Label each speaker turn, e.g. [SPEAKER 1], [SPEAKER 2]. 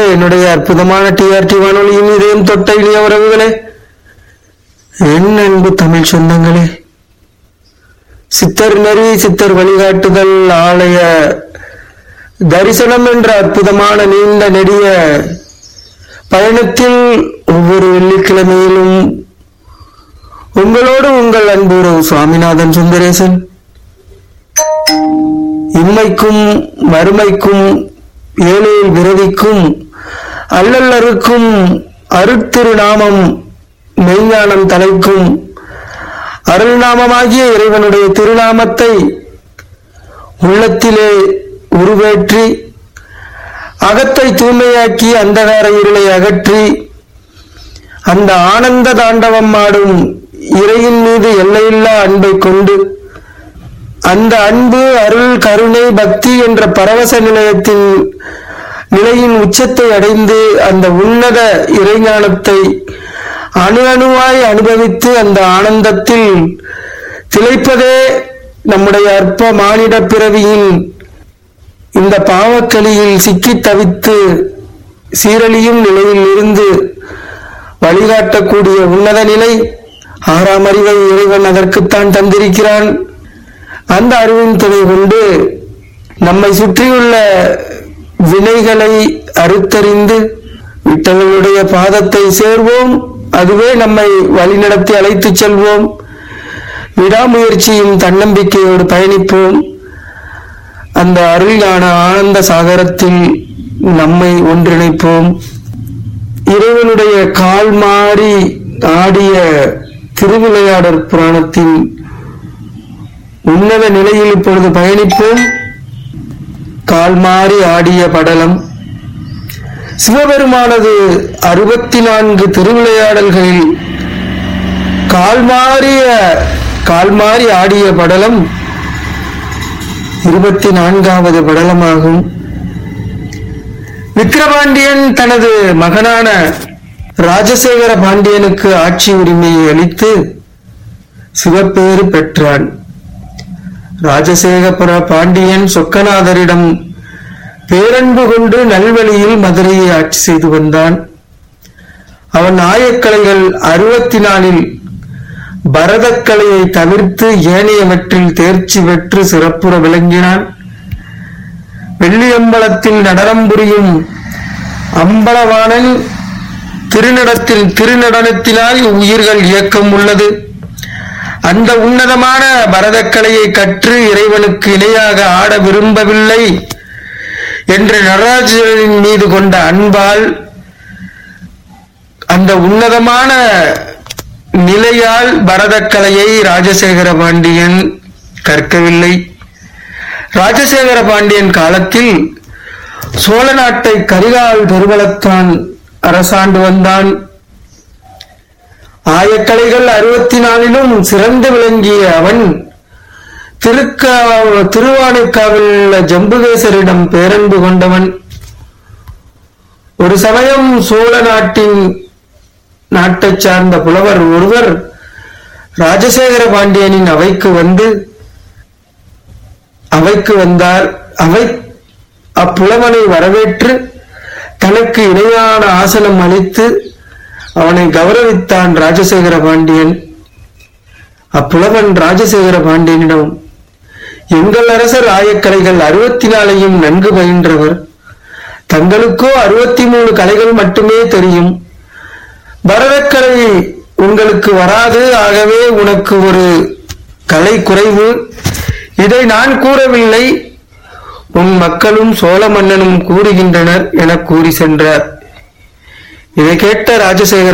[SPEAKER 1] என்னுடைய அற்புதமான டிஆர்டி வானொலியின் இதயம் தொட்ட இனிய உறவுகளே என் அன்பு தமிழ் சொந்தங்களே சித்தர் நெறி சித்தர் வழிகாட்டுதல் ஆலய தரிசனம் என்ற அற்புதமான நீண்ட நெடிய பயணத்தில் ஒவ்வொரு வெள்ளிக்கிழமையிலும் உங்களோடு உங்கள் அன்பு உறவு சுவாமிநாதன் சுந்தரேசன் இம்மைக்கும் மறுமைக்கும் ஏழையில் விரவிக்கும் அல்லல்லருக்கும் அருட்திருநாமம் மெய்ஞானம் தலைக்கும் அருள்நாமமாகிய இறைவனுடைய திருநாமத்தை உள்ளத்திலே உருவேற்றி அகத்தை தூய்மையாக்கி அந்தகார இருளை அகற்றி அந்த ஆனந்த தாண்டவம் ஆடும் இறையின் மீது எல்லையில்லா அன்பை கொண்டு அந்த அன்பு அருள் கருணை பக்தி என்ற பரவச நிலையத்தின் நிலையின் உச்சத்தை அடைந்து அந்த உன்னத இறைஞானத்தை அணு அணுவாய் அனுபவித்து அந்த ஆனந்தத்தில் திளைப்பதே நம்முடைய அற்ப மானிட பிறவியின் இந்த பாவக்களியில் சிக்கி தவித்து சீரழியும் நிலையில் இருந்து வழிகாட்டக்கூடிய உன்னத நிலை ஆறாம் அறிவை இறைவன் அதற்குத்தான் தந்திருக்கிறான் அந்த அறிவின் துணை கொண்டு நம்மை சுற்றியுள்ள வினைகளை அறுத்தறிந்து விட்டவர்களுடைய பாதத்தை சேர்வோம் அதுவே நம்மை வழிநடத்தி அழைத்துச் செல்வோம் விடாமுயற்சியும் தன்னம்பிக்கையோடு பயணிப்போம் அந்த அருளான ஆனந்த சாகரத்தில் நம்மை ஒன்றிணைப்போம் இறைவனுடைய கால் மாறி ஆடிய திருவிளையாடற் புராணத்தின் உன்னத நிலையில் இப்பொழுது பயணிப்போம் கால் மாறி ஆடிய படலம் சிவபெருமானது அறுபத்தி நான்கு திருவிளையாடல்களில் கால் மாறிய கால் மாறி ஆடிய படலம் இருபத்தி நான்காவது படலமாகும் விக்கிரபாண்டியன் தனது மகனான ராஜசேகர பாண்டியனுக்கு ஆட்சி உரிமையை அளித்து சிவப்பேறு பெற்றான் ராஜசேகர பாண்டியன் சொக்கநாதரிடம் பேரன்பு கொண்டு நல்வழியில் மதுரையை ஆட்சி செய்து வந்தான் அவன் ஆயக்கலைகள் அறுபத்தி நாலில் பரதக்கலையை தவிர்த்து ஏனையவற்றில் தேர்ச்சி பெற்று சிறப்புற விளங்கினான் வெள்ளியம்பலத்தில் நடனம் புரியும் அம்பலவாணன் திருநடத்தில் திருநடனத்தினால் உயிர்கள் இயக்கம் உள்ளது அந்த உன்னதமான பரதக்கலையை கற்று இறைவனுக்கு இணையாக ஆட விரும்பவில்லை என்று நடராஜரின் மீது கொண்ட அன்பால் அந்த உன்னதமான நிலையால் பரதக்கலையை ராஜசேகர பாண்டியன் கற்கவில்லை ராஜசேகர பாண்டியன் காலத்தில் சோழ நாட்டை கரிகால் பெருவளத்தான் அரசாண்டு வந்தான் ஆயக்கலைகள் அறுபத்தி நாலிலும் சிறந்து விளங்கிய அவன் திருக்கா திருவானைக்காவில் உள்ள ஜம்புகேசரிடம் பேரன்பு கொண்டவன் ஒரு சமயம் சோழ நாட்டின் நாட்டைச் சார்ந்த புலவர் ஒருவர் ராஜசேகர பாண்டியனின் அவைக்கு வந்து அவைக்கு வந்தார் அவை அப்புலவனை வரவேற்று தனக்கு இணையான ஆசனம் அளித்து அவனை கௌரவித்தான் ராஜசேகர பாண்டியன் அப்புலவன் ராஜசேகர பாண்டியனிடம் எங்கள் அரசர் ஆயக்கலைகள் அறுபத்தி நாலையும் நன்கு பயின்றவர் தங்களுக்கோ அறுபத்தி மூணு கலைகள் மட்டுமே தெரியும் பரதக்கலை உங்களுக்கு வராது ஆகவே உனக்கு ஒரு கலை குறைவு இதை நான் கூறவில்லை உன் மக்களும் சோழ மன்னனும் கூறுகின்றனர் என கூறி சென்றார் இதை கேட்ட ராஜசேகர